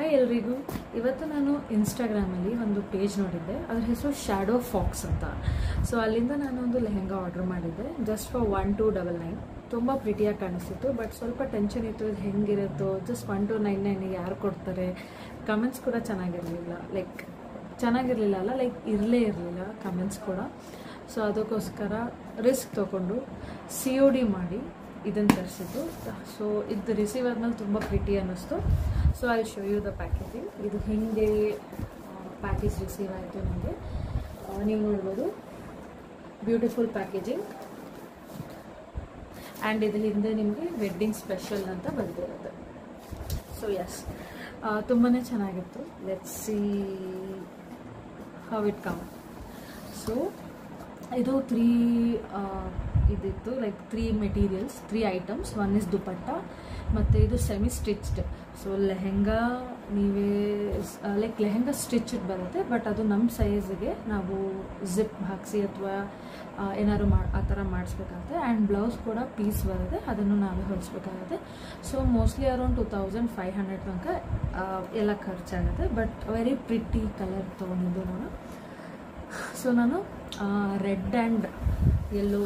hi ಎಲ್ರಿಗೂ ಇವತ್ತು ನಾನು ಇನ್ಸ್ಟಾಗ್ರಾಮಲ್ಲಿ ಒಂದು ಪೇಜ್ ನೋಡಿದ್ದೆ ಅದ್ರ ಹೆಸರು ಶ್ಯಾಡೋ ಫಾಕ್ಸ್ ಅಂತ ಸೊ ಅಲ್ಲಿಂದ ನಾನು ಒಂದು ಲೆಹೆಂಗಾ ಆರ್ಡರ್ ಮಾಡಿದ್ದೆ just for one two double nine ತುಂಬ ಪ್ರಿಟಿಯಾಗಿ ಕಾಣಿಸ್ತಿತ್ತು ಬಟ್ ಸ್ವಲ್ಪ ಟೆನ್ಷನ್ ಇತ್ತು ಇದು ಹೆಂಗಿರುತ್ತೋ just one two nine nine ಯಾರು ಕೊಡ್ತಾರೆ ಕಮೆಂಟ್ಸ್ ಕೂಡ ಚೆನ್ನಾಗಿರಲಿಲ್ಲ ಲೈಕ್ ಚೆನ್ನಾಗಿರಲಿಲ್ಲ ಅಲ್ಲ ಲೈಕ್ ಇರಲೇ ಇರಲಿಲ್ಲ ಕಮೆಂಟ್ಸ್ ಕೂಡ ಸೊ ಅದಕ್ಕೋಸ್ಕರ ರಿಸ್ಕ್ ತೊಗೊಂಡು ಸಿ ಒ ಡಿ ಮಾಡಿ ಇದನ್ನು ತರಿಸಿದ್ದು ಸೊ ಇದು ರಿಸೀವ್ ಆದಮೇಲೆ ತುಂಬ ಪ್ರಿಟಿ ಅನ್ನಿಸ್ತು so I show you the packaging ಇದು ಹಿಂಗೆ ಪ್ಯಾಕೇಜ್ ರಿಸೀವ್ ಆಯಿತು ನನಗೆ ನೀವು ನೋಡ್ಬೋದು ಬ್ಯೂಟಿಫುಲ್ ಪ್ಯಾಕೇಜಿಂಗ್ ಆ್ಯಂಡ್ ಇದ್ರ ಹಿಂದೆ ನಿಮಗೆ ವೆಡ್ಡಿಂಗ್ ಸ್ಪೆಷಲ್ ಅಂತ ಬಂದಿರುತ್ತೆ ಸೊ ಎಸ್ ತುಂಬಾ ಚೆನ್ನಾಗಿತ್ತು let see how it come so ಇದು ತ್ರೀ ಇದಿತ್ತು like three materials three items one is dupatta ಮತ್ತು ಇದು ಸೆಮಿ ಸ್ಟಿಚ್ಡ್ ಸೊ ಲೆಹೆಂಗಾ ನೀವೇ ಲೈಕ್ ಲೆಹೆಂಗಾ ಸ್ಟಿಚ್ಡ್ ಬರುತ್ತೆ ಬಟ್ ಅದು ನಮ್ಮ ಸೈಜ್ಗೆ ನಾವು ಜಿಪ್ ಹಾಕಿಸಿ ಅಥವಾ ಏನಾದ್ರು ಮಾ ಆ ಥರ ಮಾಡಿಸ್ಬೇಕಾಗುತ್ತೆ ಆ್ಯಂಡ್ ಬ್ಲೌಸ್ ಕೂಡ ಪೀಸ್ ಬರುತ್ತೆ ಅದನ್ನು ನಾವೇ ಹೊಲಿಸ್ಬೇಕಾಗುತ್ತೆ so mostly around two thousand five hundred ತನಕ ಎಲ್ಲ ಖರ್ಚಾಗುತ್ತೆ ಬಟ್ ವೆರಿ ಪ್ರಿಟಿ ಕಲರ್ ತೊಗೊಂಡಿದ್ದು ನಾನು ಸೊ ನಾನು red and yellow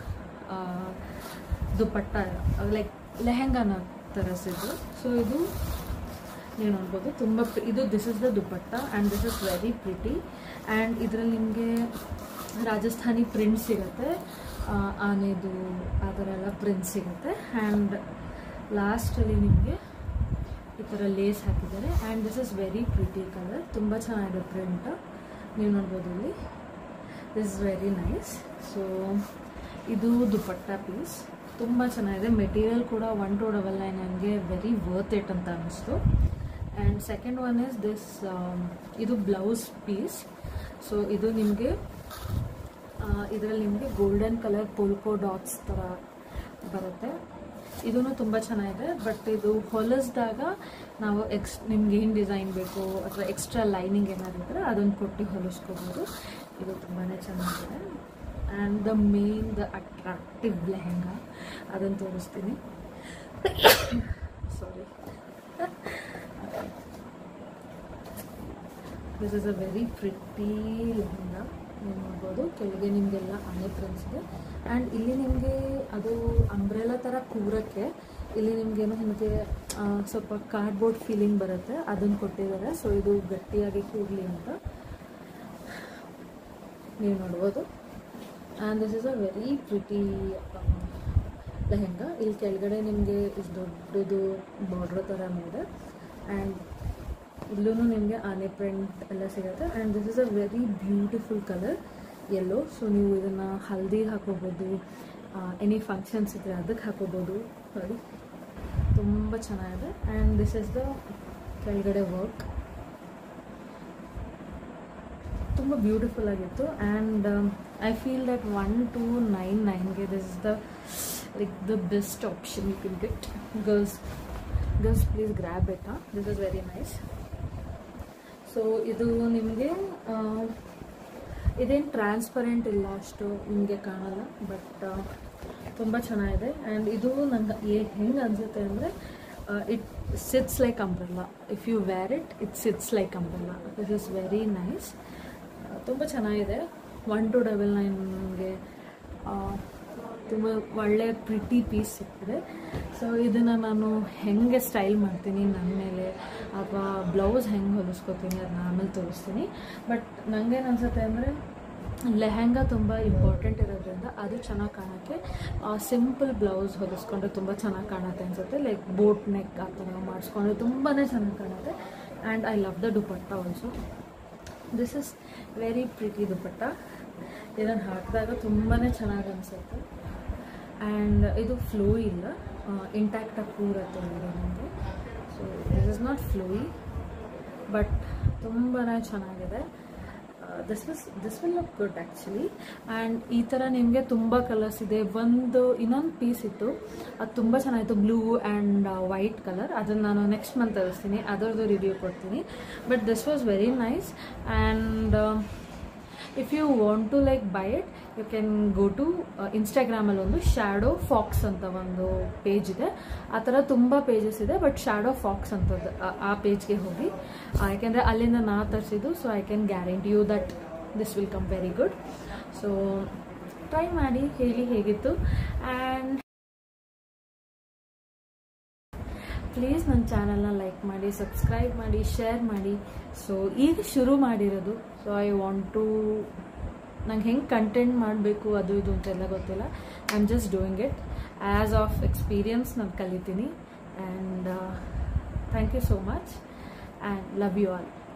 dupatta like ಲೆಹೆಂಗಾನ ತರಿಸಿದ್ದು ಸೊ ಇದು ನೀವು ನೋಡ್ಬೋದು ತುಂಬ ಇದು this is the dupatta and this is very pretty and ಇದರಲ್ಲಿ ನಿಮಗೆ ರಾಜಸ್ಥಾನಿ ಪ್ರಿಂಟ್ ಸಿಗುತ್ತೆ ಆನೆದು ಆ ಥರ ಎಲ್ಲ ಪ್ರಿಂಟ್ ಸಿಗುತ್ತೆ ಆ್ಯಂಡ್ ಲಾಸ್ಟಲ್ಲಿ ನಿಮಗೆ ಈ ಥರ ಲೇಸ್ ಹಾಕಿದ್ದಾರೆ and this is very pretty colour ತುಂಬ ಚೆನ್ನಾಗಿದೆ ಪ್ರಿಂಟ್ ನೀವು ನೋಡ್ಬೋದು ಇಲ್ಲಿ this is very nice so ಇದು ದುಪಟ್ಟ ಪೀಸ್ ತುಂಬ ಚೆನ್ನಾಗಿದೆ ಮೆಟೀರಿಯಲ್ ಕೂಡ ಒನ್ ಟು ಡಬಲ್ ನೈನ್ ನನಗೆ ವೆರಿ ವರ್ತ್ ಇಟ್ ಅಂತ ಅನ್ನಿಸ್ತು and second one is this ಇದು ಬ್ಲೌಸ್ ಪೀಸ್ ಸೊ ಇದು ನಿಮಗೆ ಇದರಲ್ಲಿ ನಿಮಗೆ ಗೋಲ್ಡನ್ ಕಲರ್ ಪೋಲ್ಕೋ ಡಾಟ್ಸ್ ಥರ ಬರುತ್ತೆ ಇದೂ ತುಂಬ ಚೆನ್ನಾಗಿದೆ ಬಟ್ ಇದು ಹೊಲಿಸ್ದಾಗ ನಾವು ಎಕ್ಸ್ ನಿಮ್ಗೆ ಏನು ಡಿಸೈನ್ ಬೇಕು ಅಥವಾ ಎಕ್ಸ್ಟ್ರಾ ಲೈನಿಂಗ್ ಏನಾದ್ರು ಇದ್ದರೆ ಅದನ್ನು ಕೊಟ್ಟು ಹೊಲಿಸ್ಕೋಬೋದು ಇದು ತುಂಬಾ ಚೆನ್ನಾಗಿದೆ and the main the attractive lehenga ಅದನ್ನು ತೋರಿಸ್ತೀನಿ sorry this is a very pretty lehenga ನೀವು ನೋಡ್ಬೋದು ಕೆಳಗೆ ನಿಮಗೆಲ್ಲ ಆನೆ ಪ್ರಿಂಟ್ಸ್ ಇದೆ ಆ್ಯಂಡ್ ಇಲ್ಲಿ ನಿಮಗೆ ಅದು ಅಂಬ್ರೆಲಾ ಥರ ಕೂರಕ್ಕೆ ಇಲ್ಲಿ ನಿಮಗೇನು ನಿಮಗೆ ಸ್ವಲ್ಪ ಕಾರ್ಡ್ಬೋರ್ಡ್ ಫೀಲಿಂಗ್ ಬರುತ್ತೆ ಅದನ್ನು ಕೊಟ್ಟಿದ್ದಾರೆ ಸೊ ಇದು ಗಟ್ಟಿಯಾಗಿ ಕೂರಲಿ ಅಂತ ನೀವು ನೋಡ್ಬೋದು and this is a very pretty lehenga ಇಲ್ಲಿ ಕೆಳಗಡೆ ನಿಮಗೆ ಇಷ್ಟು ದೊಡ್ಡದು ಬಾರ್ಡ್ರ್ ಥರ ಇದೆ ಆ್ಯಂಡ್ ಇಲ್ಲೂ ನಿಮಗೆ ಆನೆ ಪ್ರಿಂಟ್ ಎಲ್ಲ ಸಿಗುತ್ತೆ and this is a very beautiful colour yellow so ನೀವು ಇದನ್ನು ಹಲ್ದಿಗೆ ಹಾಕೋಬೋದು ಎನಿ ಫಂಕ್ಷನ್ಸ್ ಇದ್ದರೆ ಅದಕ್ಕೆ ಹಾಕೋಬೋದು ನೋಡಿ ತುಂಬ ಚೆನ್ನಾಗಿದೆ ಆ್ಯಂಡ್ ದಿಸ್ ಇಸ್ ದ ಕೆಳಗಡೆ ವರ್ಕ್ ತುಂಬ ಬ್ಯೂಟಿಫುಲ್ ಆಗಿತ್ತು and I feel that one two nine ನೈನ್ಗೆ this is the like the best option you can get girls girls please grab it this is very nice so ಇದು ನಿಮಗೆ ಇದೇನು transparent ಇಲ್ಲ ಅಷ್ಟು ನಿಮಗೆ ಕಾಣಲ್ಲ ಬಟ್ ತುಂಬ ಚೆನ್ನಾಗಿದೆ ಆ್ಯಂಡ್ ಇದು ನಂಗೆ ಹೆಂಗೆ ಅನಿಸುತ್ತೆ ಅಂದರೆ it sits like umbrella if you wear it it sits like umbrella this is very nice ತುಂಬ ಚೆನ್ನಾಗಿದೆ ಒನ್ ಟು ಡಬಲ್ ನೈನ್ಗೆ ತುಂಬ ಒಳ್ಳೆಯ ಪ್ರಿಟಿ ಪೀಸ್ ಸಿಕ್ಕಿದೆ ಸೊ ಇದನ್ನು ನಾನು ಹೆಂಗೆ ಸ್ಟೈಲ್ ಮಾಡ್ತೀನಿ ನನ್ನ ಮೇಲೆ ಅಥವಾ ಬ್ಲೌಸ್ ಹೆಂಗೆ ಹೊಲಿಸ್ಕೊತೀನಿ ಅದನ್ನ ಆಮೇಲೆ ತೋರಿಸ್ತೀನಿ ಬಟ್ ನನಗೇನು ಅನಿಸುತ್ತೆ ಅಂದರೆ ಲೆಹೆಂಗಾ ತುಂಬ ಇಂಪಾರ್ಟೆಂಟ್ ಇರೋದ್ರಿಂದ ಅದು ಚೆನ್ನಾಗಿ ಕಾಣೋಕ್ಕೆ ಸಿಂಪಲ್ ಬ್ಲೌಸ್ ಹೊಲಿಸ್ಕೊಂಡ್ರೆ ತುಂಬ ಚೆನ್ನಾಗಿ ಕಾಣುತ್ತೆ ಅನಿಸುತ್ತೆ ಲೈಕ್ ಬೋಟ್ ನೆಕ್ ಆ ಥರ ಮಾಡಿಸ್ಕೊಂಡ್ರೆ ತುಂಬಾ ಚೆನ್ನಾಗಿ ಕಾಣುತ್ತೆ and I love the dupatta also this is very pretty dupatta ಇದನ್ನು ಹಾಕಿದಾಗ ತುಂಬಾ ಚೆನ್ನಾಗಿ ಅನಿಸುತ್ತೆ ಆ್ಯಂಡ್ ಇದು ಫ್ಲೋ ಇಲ್ಲ ಇಂಟ್ಯಾಕ್ಟಾಗಿ ಕೂರುತ್ತೆ ಒಳಗೆ ನನಗೆ so this is not flowy but ತುಂಬಾ ಚೆನ್ನಾಗಿದೆ this with this will look good actually and ಈ ಥರ ನಿಮಗೆ ತುಂಬ ಕಲರ್ಸ್ ಇದೆ ಒಂದು ಇನ್ನೊಂದು ಪೀಸ್ ಇತ್ತು ಅದು ತುಂಬ ಚೆನ್ನಾಗಿತ್ತು ಬ್ಲೂ ಆ್ಯಂಡ್ ವೈಟ್ ಕಲರ್ ಅದನ್ನು ನಾನು ನೆಕ್ಸ್ಟ್ ಮಂತ್ ತರಿಸ್ತೀನಿ ಅದರದ್ದು ರಿವ್ಯೂ ಕೊಡ್ತೀನಿ but this was very nice and if you want to like buy it you can go to ಇನ್ಸ್ಟಾಗ್ರಾಮಲ್ಲಿ ಒಂದು ಶ್ಯಾಡೋ ಫಾಕ್ಸ್ ಅಂತ ಒಂದು ಪೇಜ್ ಇದೆ ಆ ಥರ ತುಂಬ ಪೇಜಸ್ ಇದೆ ಬಟ್ ಶ್ಯಾಡೋ ಫಾಕ್ಸ್ ಅಂತದ್ದು ಆ- ಆ ಪೇಜ್ಗೆ ಹೋಗಿ ಆ, ಯಾಕೆಂದರೆ ಅಲ್ಲಿಂದ ನಾ ತರಿಸಿದ್ದು so I can guarantee you that this will come very good so try ಮಾಡಿ ಹೇಳಿ ಹೇಗಿತ್ತು ಆ್ಯಂಡ್ ಪ್ಲೀಸ್ ನನ್ನ ಚಾನಲ್ನ ಲೈಕ್ ಮಾಡಿ ಸಬ್ಸ್ಕ್ರೈಬ್ ಮಾಡಿ ಶೇರ್ ಮಾಡಿ ಸೊ ಈಗ ಶುರು ಮಾಡಿರೋದು ಸೊ ಐ ವಾಂಟ್ ಟು ನಂಗೆ ಹೆಂಗೆ ಕಂಟೆಂಟ್ ಮಾಡಬೇಕು ಅದು ಇದು ಅಂತೆಲ್ಲ ಗೊತ್ತಿಲ್ಲ I am just doing it as of experience ನಾನು ಕಲಿತೀನಿ and thank you so much and love you all